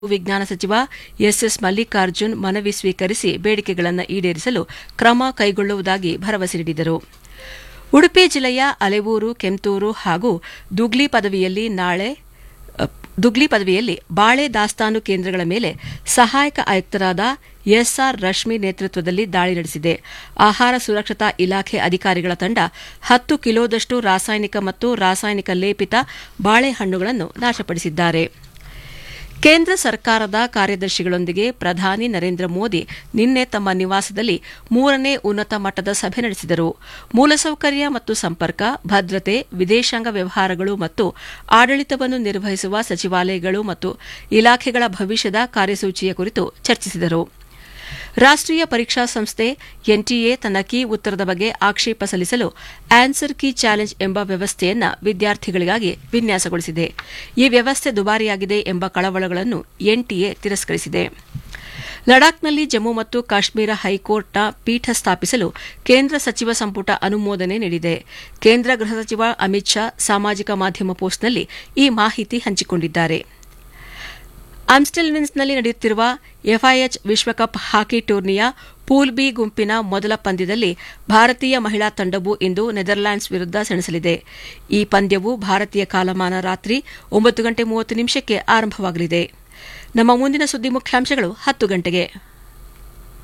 ವಿಜ್ಞಾನ ಸಚಿವ ಎಸ್ಎಸ್ ಮಲ್ಲಿಕಾರ್ಜುನ್ ಮನವಿ ಸ್ವೀಕರಿಸಿ ಬೇಡಿಕೆಗಳನ್ನು ಈಡೇರಿಸಲು ಕ್ರಮ ಕೈಗೊಳ್ಳುವುದಾಗಿ ಭರವಸೆ ನೀಡಿದರು ಉಡುಪಿ ಜಿಲ್ಲೆಯ ಅಲೆವೂರು ಕೆಂತೂರು ಹಾಗೂ ದುಗ್ಲಿ ಪದವಿಯಲ್ಲಿ ನಾಳೆ ದುಗ್ಲಿ ಪದವಿಯಲ್ಲಿ ಬಾಳೆ ದಾಸ್ತಾನು ಕೇಂದ್ರಗಳ ಮೇಲೆ ಸಹಾಯಕ ಆಯುಕ್ತರಾದ ಎಸ್ಆರ್ ರಶ್ಮಿ ನೇತೃತ್ವದಲ್ಲಿ ದಾಳಿ ನಡೆಸಿದೆ ಆಹಾರ ಸುರಕ್ಷತಾ ಇಲಾಖೆ ಅಧಿಕಾರಿಗಳ ತಂಡ ಹತ್ತು ಕಿಲೋದಷ್ಟು ರಾಸಾಯನಿಕ ಮತ್ತು ರಾಸಾಯನಿಕ ಲೇಪಿತ ಬಾಳೆಹಣ್ಣುಗಳನ್ನು ನಾಶಪಡಿಸಿದ್ದಾರೆ ಕೇಂದ್ರ ಸರ್ಕಾರದ ಕಾರ್ಯದರ್ಶಿಗಳೊಂದಿಗೆ ಪ್ರಧಾನಿ ನರೇಂದ್ರ ಮೋದಿ ನಿನ್ನೆ ತಮ್ಮ ನಿವಾಸದಲ್ಲಿ ಮೂರನೇ ಉನ್ನತ ಮಟ್ಟದ ಸಭೆ ನಡೆಸಿದರು ಮೂಲಸೌಕರ್ಯ ಮತ್ತು ಸಂಪರ್ಕ ಭದ್ರತೆ ವಿದೇಶಾಂಗ ವ್ಯವಹಾರಗಳು ಮತ್ತು ಆಡಳಿತವನ್ನು ನಿರ್ವಹಿಸುವ ಸಚಿವಾಲಯಗಳು ಮತ್ತು ಇಲಾಖೆಗಳ ಭವಿಷ್ಯದ ಕಾರ್ಯಸೂಚಿಯ ಕುರಿತು ಚರ್ಚಿಸಿದರು ರಾಷ್ಟೀಯ ಪರೀಕ್ಷಾ ಸಂಸ್ಥೆ ಎನ್ಟಿಎ ತನ್ನ ಕೀ ಉತ್ತರದ ಬಗ್ಗೆ ಆಕ್ಷೇಪ ಸಲ್ಲಿಸಲು ಆನ್ಸರ್ ಕೀ ಚಾಲೆಂಜ್ ಎಂಬ ವ್ಯವಸ್ಥೆಯನ್ನು ವಿದ್ಯಾರ್ಥಿಗಳಿಗಾಗಿ ವಿನ್ಯಾಸಗೊಳಿಸಿದೆ ಈ ವ್ಯವಸ್ಥೆ ದುಬಾರಿಯಾಗಿದೆ ಎಂಬ ಕಳವಳಗಳನ್ನು ಎನ್ಟಿಎ ತಿರಸ್ಕರಿಸಿದೆ ಲಡಾಖ್ನಲ್ಲಿ ಜಮ್ಮು ಮತ್ತು ಕಾಶ್ಮೀರ ಹೈಕೋರ್ಟ್ನ ಪೀಠ ಸ್ಥಾಪಿಸಲು ಕೇಂದ್ರ ಸಚಿವ ಸಂಪುಟ ಅನುಮೋದನೆ ನೀಡಿದೆ ಕೇಂದ್ರ ಗೃಹ ಸಚಿವ ಅಮಿತ್ ಶಾ ಸಾಮಾಜಿಕ ಮಾಧ್ಯಮ ಪೋಸ್ಟ್ನಲ್ಲಿ ಈ ಮಾಹಿತಿ ಹಂಚಿಕೊಂಡಿದ್ದಾರೆ ಆಮ್ಸ್ಟೆಲ್ವಿನ್ಸ್ನಲ್ಲಿ ನಡೆಯುತ್ತಿರುವ ಎಫ್ಐಎಚ್ ವಿಶ್ವಕಪ್ ಹಾಕಿ ಟೂರ್ನಿಯ ಪೂಲ್ ಬಿ ಗುಂಪಿನ ಮೊದಲ ಪಂದ್ಯದಲ್ಲಿ ಭಾರತೀಯ ಮಹಿಳಾ ತಂಡವು ಇಂದು ನೆದರ್ಲ್ಯಾಂಡ್ಸ್ ವಿರುದ್ಧ ಸೆಣಸಲಿದೆ ಈ ಪಂದ್ಯವು ಭಾರತೀಯ ಕಾಲಮಾನ ರಾತ್ರಿ ಒಂಬತ್ತು ಗಂಟೆ ಮೂವತ್ತು ನಿಮಿಷಕ್ಕೆ ಆರಂಭವಾಗಲಿದೆ ನಮ್ಮ ಮುಂದಿನ ಸುದ್ದಿ ಮುಖ್ಯಾಂಶಗಳು ಹತ್ತು ಗಂಟೆಗೆ